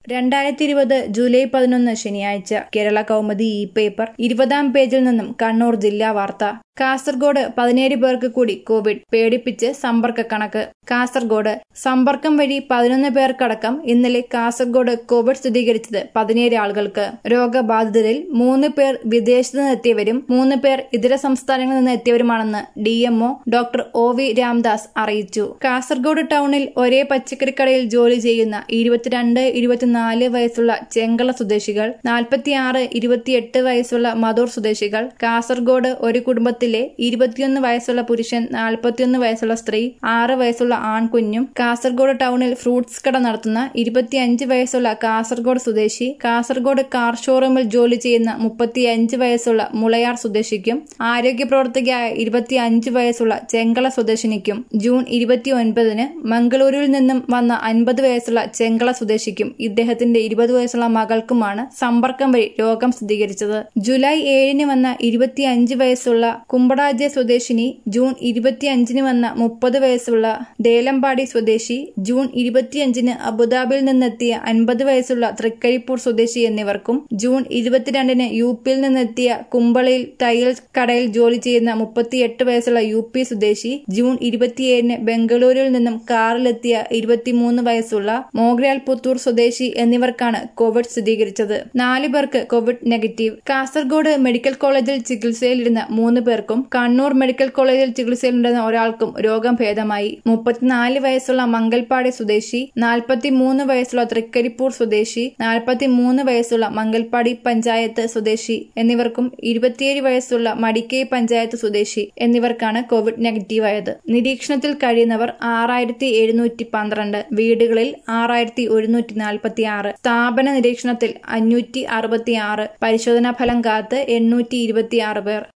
രണ്ടായിരത്തി ഇരുപത് ജൂലൈ പതിനൊന്ന് ശനിയാഴ്ച കേരള കൗമുദി ഇ പേപ്പർ ഇരുപതാം പേജിൽ നിന്നും കണ്ണൂർ ജില്ലാ വാർത്ത കാസർഗോഡ് പതിനേഴ് പേർക്ക് കൂടി കോവിഡ് പേടിപ്പിച്ച് സമ്പർക്ക കണക്ക് കാസർഗോഡ് സമ്പർക്കം വഴി പതിനൊന്ന് പേർക്കടക്കം ഇന്നലെ കാസർഗോഡ് കോവിഡ് സ്ഥിരീകരിച്ചത് പതിനേഴ് ആളുകൾക്ക് രോഗബാധിതരിൽ മൂന്ന് പേർ വിദേശത്ത് നിന്ന് എത്തിയവരും മൂന്ന് പേർ ഇതര സംസ്ഥാനങ്ങളിൽ നിന്ന് എത്തിയവരുമാണെന്ന് D M O doctor O V Ramdas അറിയിച്ചു കാസർഗോഡ് ടൗണിൽ ഒരേ പച്ചക്കറിക്കടയിൽ ജോലി ചെയ്യുന്ന ഇരുപത്തിരണ്ട് ഇരുപത്തിനാല് വയസ്സുള്ള ചെങ്കള സ്വദേശികൾ നാൽപ്പത്തിയാറ് ഇരുപത്തിയെട്ട് വയസ്സുള്ള മധൂർ സ്വദേശികൾ കാസർഗോഡ് ഒരു കുടുംബത്തിലെ ഇരുപത്തിയൊന്ന് വയസ്സുള്ള പുരുഷൻ നാൽപ്പത്തിയൊന്ന് വയസ്സുള്ള സ്ത്രീ ആറ് വയസ്സുള്ള ആൺകുഞ്ഞും കാസർഗോഡ് ടൗണിൽ ഫ്രൂട്ട്സ് കട നടത്തുന്ന ഇരുപത്തിയഞ്ച് വയസ്സുള്ള കാസർഗോഡ് സ്വദേശി കാസർഗോഡ് കാർ ഷോറൂമിൽ ജോലി ചെയ്യുന്ന മുപ്പത്തിയഞ്ച് വയസ്സുള്ള മുളയാർ സ്വദേശിക്കും ആരോഗ്യ പ്രവർത്തകയായ ഇരുപത്തിയഞ്ച് വയസ്സുള്ള ചെങ്കള സ്വദേശിനിക്കും ജൂൺ ഇരുപത്തിയൊൻപതിന് മംഗളൂരുവിൽ നിന്നും വന്ന അൻപത് വയസ്സുള്ള ചെങ്കള സ്വദേശിക്കും ഇദ്ദേഹത്തിന്റെ ഇരുപത് വയസ്സുള്ള മകൾക്കുമാണ് സമ്പർക്കം വഴി രോഗം സ്ഥിരീകരിച്ചത് ജൂലൈ ഏഴിന് വന്ന ഇരുപത്തിയഞ്ച് വയസ്സുള്ള കുമ്പടാജെ സ്വദേശിനി ജൂൺ ഇരുപത്തിയഞ്ചിന് വന്ന മുപ്പത് വയസ്സുള്ള ദേലമ്പാടി സ്വദേശി ജൂൺ ഇരുപത്തിയഞ്ചിന് അബുദാബിയിൽ നിന്നെത്തിയ അൻപത് വയസ്സുള്ള തൃക്കരിപ്പൂർ സ്വദേശി എന്നിവർക്കും ജൂൺ ഇരുപത്തിരണ്ടിന് യു പിയിൽ നിന്നെത്തിയ കുമ്പളയിൽ തയ്യൽ കടയിൽ ജോലി ചെയ്യുന്ന മുപ്പത്തിയെട്ട് വയസ്സുള്ള യു പി സ്വദേശി ജൂൺ ഇരുപത്തിയേഴിന് ബംഗളൂരുവിൽ നിന്നും കാറിലെത്തിയ ഇരുപത്തിമൂന്ന് വയസ്സുള്ള മോഗ്രാൽ പുത്തൂർ സ്വദേശി എന്നിവർക്കാണ് കോവിഡ് സ്ഥിരീകരിച്ചത് നാല് പേർക്ക് കോവിഡ് നെഗറ്റീവ് കാസർഗോഡ് മെഡിക്കൽ കോളേജിൽ ചികിത്സയിലിരുന്ന മൂന്ന് പേർക്കും കണ്ണൂർ മെഡിക്കൽ കോളേജിൽ ചികിത്സയിലുണ്ടെന്ന ഒരാൾക്കും രോഗം ഭേദമായി മുപ്പത്തിനാല് വയസ്സുള്ള മംഗൽപാടി സ്വദേശി നാൽപ്പത്തിമൂന്ന് വയസ്സുള്ള തൃക്കരിപ്പൂർ സ്വദേശി നാൽപ്പത്തിമൂന്ന് വയസ്സുള്ള മംഗൽപാടി പഞ്ചായത്ത് സ്വദേശി എന്നിവർക്കും ഇരുപത്തിയേഴ് വയസ്സുള്ള മടിക്കൈ പഞ്ചായത്ത് സ്വദേശി എന്നിവർക്കാണ് കോവിഡ് നെഗറ്റീവായത് നിരീക്ഷണത്തിൽ കഴിയുന്നവർ ആറായിരത്തി എഴുന്നൂറ്റി പന്ത്രണ്ട് വീടുകളിൽ ആറായിരത്തി ഒരുന്നൂറ്റി നാൽപ്പത്തി ആറ് സ്ഥാപന നിരീക്ഷണത്തിൽ അഞ്ഞൂറ്റി അറുപത്തി ആറ് പരിശോധനാ ഫലം കാത്ത് എണ്ണൂറ്റി ഇരുപത്തിയാറ് പേർ